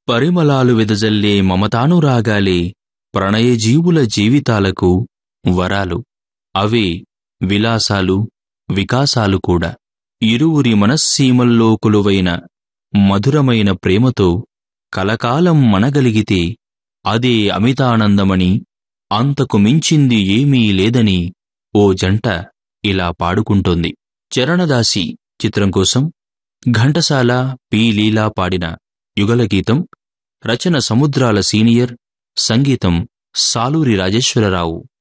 పరిమళాలు వెదజల్లే మమతానురాగాలే ప్రణయజీవుల జీవితాలకు వరాలు అవే విలాసాలు వికాసాలు కూడా ఇరువురి మనస్సీమల్లో కొలువైన మధురమైన ప్రేమతో కలకాలం మనగలిగితే అదే అమితానందమని అంతకు మించింది ఏమీ లేదని ఓ జంట ఇలా పాడుకుంటోంది చరణదాసి చిత్రం కోసం ఘంటసాల పి లీలా పాడిన యుగల గీతం రచన సముద్రాల సీనియర్ సంగీతం సాలూరి రాజేశ్వరరావు